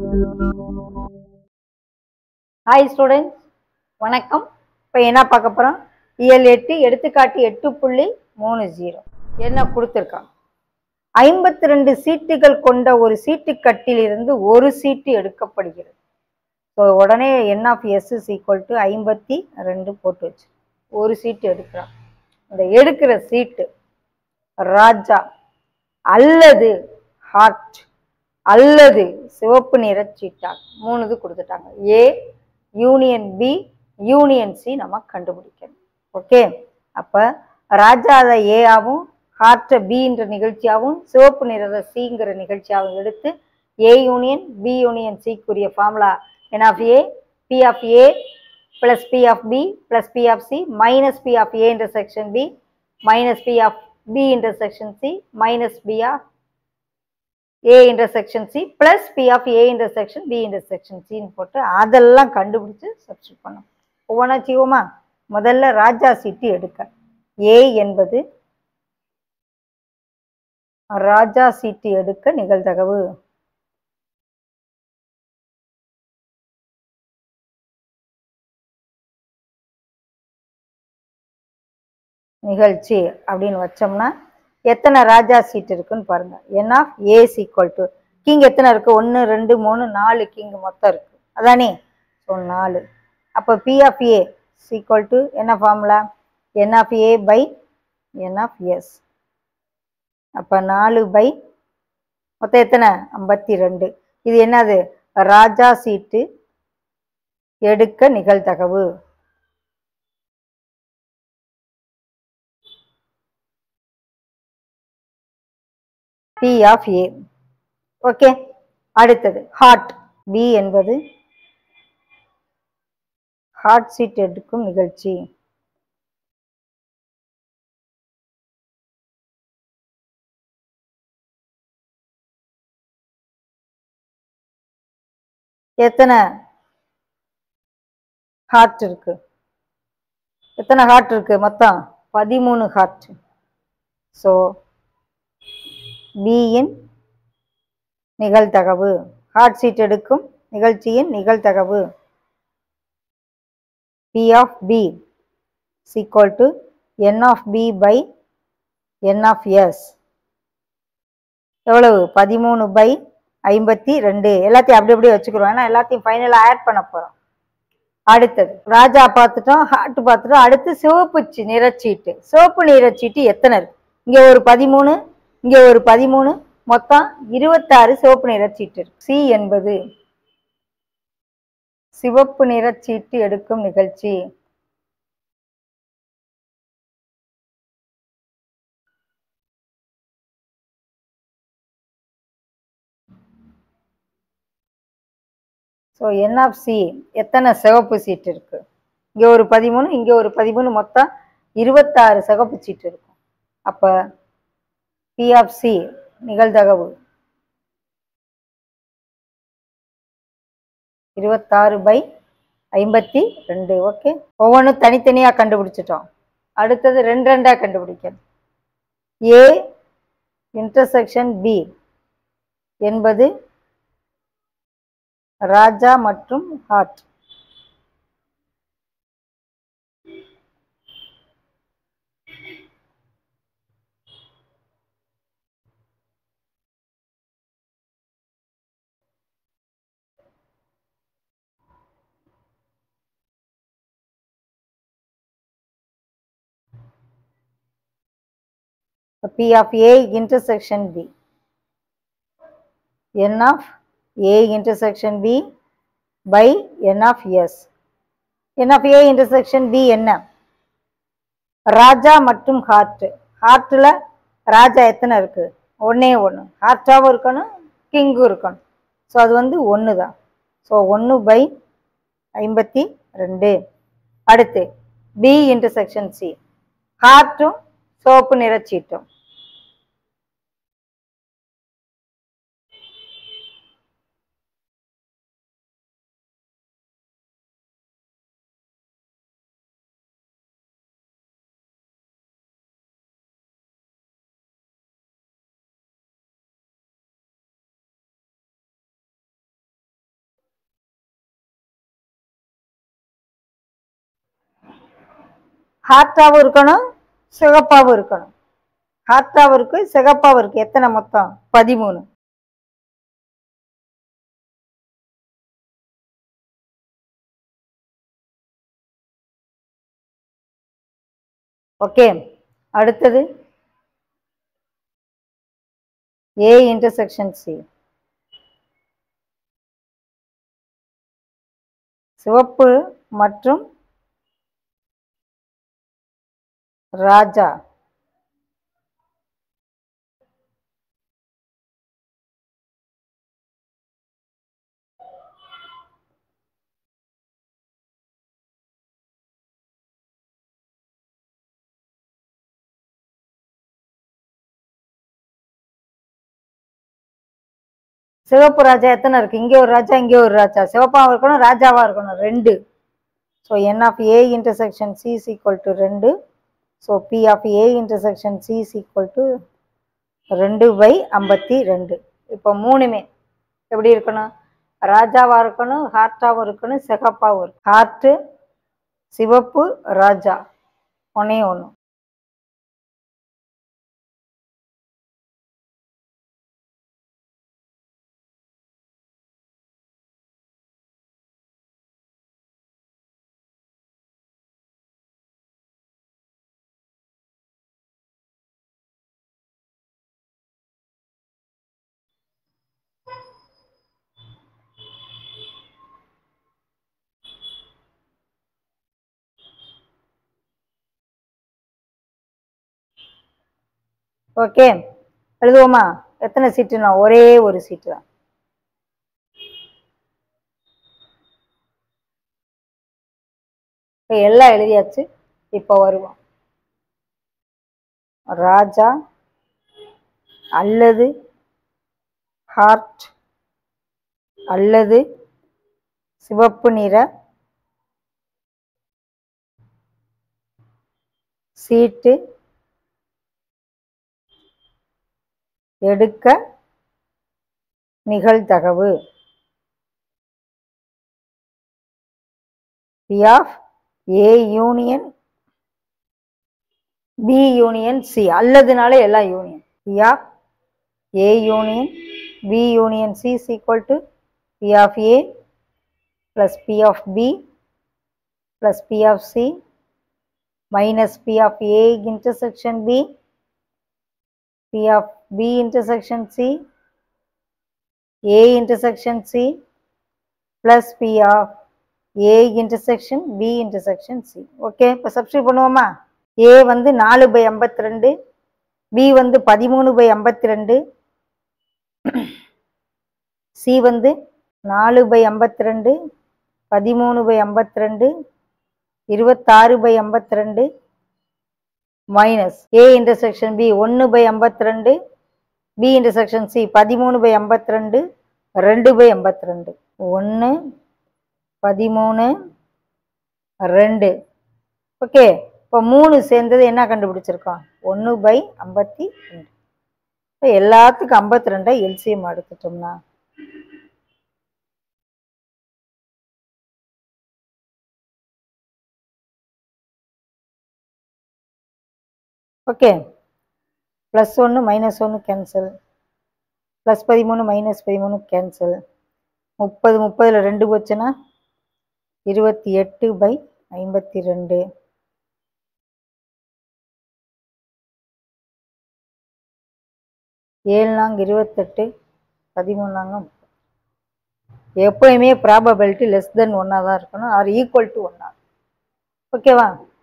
Hi students வணக்கம் இப்போ என்ன பார்க்க போகிறோம் இயல் எட்டு எடுத்துக்காட்டு எட்டு புள்ளி மூணு ஜீரோ என்ன கொடுத்துருக்காங்க ஐம்பத்தி ரெண்டு சீட்டுகள் கொண்ட ஒரு சீட்டுக்கட்டில் இருந்து ஒரு சீட்டு எடுக்கப்படுகிறது ஸோ உடனே N of S is equal to ஐம்பத்தி ரெண்டு போட்டு வச்சு ஒரு சீட்டு எடுக்கிறான் இந்த எடுக்கிற சீட்டு ராஜா அல்லது ஹார்ட் அல்லது சிவப்பு நிற சீட்டா மூணு இது கொடுத்துட்டாங்க A union B union C நம்ம கண்டுபிடிக்கணும் ஓகே அப்போ ராஜா அதை ஏஆவும் ஹார்ட்டை பின்ற நிகழ்ச்சியாகவும் சிவப்பு நிறத சிங்கிற நிகழ்ச்சியாகவும் எடுத்து ஏ யூனியன் பி யூனியன் சிக்குரிய formula N of A P of A plus P of B plus P of C minus P of A intersection B minus P of B intersection C minus P of A intersection C plus P of A intersection B intersection சின்னு போட்டு அதெல்லாம் கண்டுபிடிச்சு substitute பண்ணோம் ஒவ்வொன்றா செய்வோமா முதல்ல ராஜா சீட்டு எடுக்க ஏ என்பது ராஜா சீட்டு எடுக்க நிகழ்தகவு நிகழ்ச்சி அப்படின்னு வச்சோம்னா எத்தனை ராஜா சீட் இருக்குன்னு பாருங்க N of A's equal to king எத்தனை இருக்கு ஒன்று ரெண்டு மூணு நாலு கிங் மொத்தம் இருக்கு அதானே ஸோ நாலு அப்போ P of A equal to என்ன formula N of A by N of S அப்போ நாலு பை மொத்தம் எத்தனை ஐம்பத்தி ரெண்டு இது என்னது ராஜா சீட்டு எடுக்க நிகழ்தகவு பி ஆஃப் ஏ ஓகே அடுத்தது ஹார்ட் பி என்பது ஹார்ட் சீட் எடுக்கும் நிகழ்ச்சி எத்தனை ஹார்ட் இருக்கு எத்தனை ஹார்ட் இருக்கு மொத்தம் பதிமூணு ஹார்ட் ஸோ பியின் நிகழ்தகவு ஹார்ட் சீட் எடுக்கும் நிகழ்ச்சியின் நிகழ்தகவு P of B is equal to N of B by N of S எவ்வளவு பதிமூணு பை ஐம்பத்தி ரெண்டு எல்லாத்தையும் அப்படி அப்படியே வச்சுக்கிறோம் ஏன்னா எல்லாத்தையும் ஃபைனலாக ஆட் பண்ண போகிறோம் அடுத்தது ராஜா பார்த்துட்டோம் ஹார்ட் பார்த்துட்டோம் அடுத்து சிவப்பு சி- நிறச்சீட்டு சிவப்பு நிறச்சீட்டு எத்தனை இருக்கு இங்கே ஒரு பதிமூணு இங்கே ஒரு பதிமூணு மொத்தம் இருபத்தாறு சிவப்பு நிறச்சீட்டு இருக்கு சி என்பது சிவப்பு நிறச்சீட்டு எடுக்கும் நிகழ்ச்சி ஸோ என் ஆஃப் சி எத்தனை சிவப்பு சீட் இருக்கு இங்கே ஒரு பதிமூணு இங்கே ஒரு பதிமூணு மொத்தம் இருபத்தாறு சிவப்பு சீட் இருக்கும் அப்போ பி ஆஃப் சி நிகழ்தகவு இருபத்தாறு பை ஐம்பத்தி ரெண்டு ஓகே ஒவ்வொன்றும் தனித்தனியாக கண்டுபிடிச்சிட்டோம் அடுத்தது ரெண்டு ரெண்டாக கண்டுபிடிக்கணும் ஏ இன்டர்செக்ஷன் பி என்பது ராஜா மற்றும் heart P of A intersection B. N of A intersection B by N of S. N of A intersection B என்ன ராஜா மற்றும் ஹார்ட் ஹார்ட்டில் ராஜா எத்தனை இருக்கு ஒன்னே ஒன்று ஹார்ட்டாகவும் இருக்கணும் கிங்கும் இருக்கணும் ஸோ அது வந்து ஒன்று தான் ஸோ ஒன்று பை ஐம்பத்தி ரெண்டு அடுத்து பி இன்டர்செக்ஷன் சி ஹார்ட்டும் சோப்பு நிறச்சீட்டும் ஹார்ட்டாகவும் இருக்கணும் சிகப்பாகவும் இருக்கணும் ஹார்ட்டாகவும் இருக்கு சிகப்பாகவும் இருக்கு எத்தனை மொத்தம் பதிமூணு ஓகே அடுத்தது ஏ இன்டர்செக்ஷன் சி சிவப்பு மற்றும் ராஜா சிவப்பு ராஜா எத்தனை இருக்கு இங்கே ஒரு ராஜா இங்கே ஒரு ராஜா சிவப்பாவும் இருக்கணும் ராஜாவா இருக்கணும் ரெண்டு so N of A intersection C is equal to ரெண்டு so P of A intersection C is equal to ரெண்டு பை ஐம்பத்தி ரெண்டு இப்போ மூணுமே எப்படி இருக்கணும் ராஜாவா இருக்கணும் ஹார்ட்டாவும் இருக்கணும் சிகப்பாவும் இருக்கும் ஹார்ட்டு சிவப்பு ராஜா ஒன்னே ஒன்று ஓகே எழுதுவோமா எத்தனை சீட்டுனா ஒரே ஒரு சீட்டு தான் இப்போ எல்லாம் எழுதியாச்சு இப்போ வருவோம் ராஜா அல்லது ஹார்ட் அல்லது சிவப்பு நிற சீட்டு எடுக்க நிகழ்தகவு P of A union B union C அல்லதுனாலே எல்லாம் union P of A union B union C is equal to P of A plus P of B plus P of C minus P of A intersection B P of B intersection C, A intersection C plus P of A intersection B intersection C. Okay இப்போ substitute பண்ணுவோமா A வந்து நாலு by ஐம்பத்தி ரெண்டு B வந்து பதிமூணு by ஐம்பத்தி ரெண்டு சி வந்து நாலு பை ஐம்பத்தி ரெண்டு பதிமூணு பை ஐம்பத்தி ரெண்டு இருபத்தாறு பை ஐம்பத்தி ரெண்டு மைனஸ் ஏ இன்டர்செக்ஷன் பி ஒன்று பை ஐம்பத்தி ரெண்டு பி இன்டர்செக்ஷன் சி பதிமூணு பை ஐம்பத்தி ரெண்டு ரெண்டு பை ஐம்பத்தி ரெண்டு ஒன்று பதிமூணு ரெண்டு ஓகே இப்போ மூணு சேர்ந்தது என்ன கண்டுபிடிச்சிருக்கோம் ஒன்று பை ஐம்பத்தி ரெண்டு இப்போ எல்லாத்துக்கும் ஐம்பத்தி ரெண்டை எல்சிஎம் எடுத்துட்டோம்னா ஓகே ப்ளஸ் ஒன்று மைனஸ் ஒன்று கேன்சல் ப்ளஸ் பதிமூணு மைனஸ் பதிமூணு கேன்சல் முப்பது முப்பதில் ரெண்டு போச்சுன்னா இருபத்தி எட்டு பை ஐம்பத்தி ரெண்டு ஏழு நாங்க இருபத்தெட்டு பதிமூணு நாங்க எப்போயுமே ப்ராபபிலிட்டி லெஸ் தென் ஒன்னாக தான் இருக்கணும் ஆர் ஈக்குவல் டு ஒன்னா ஓகேவா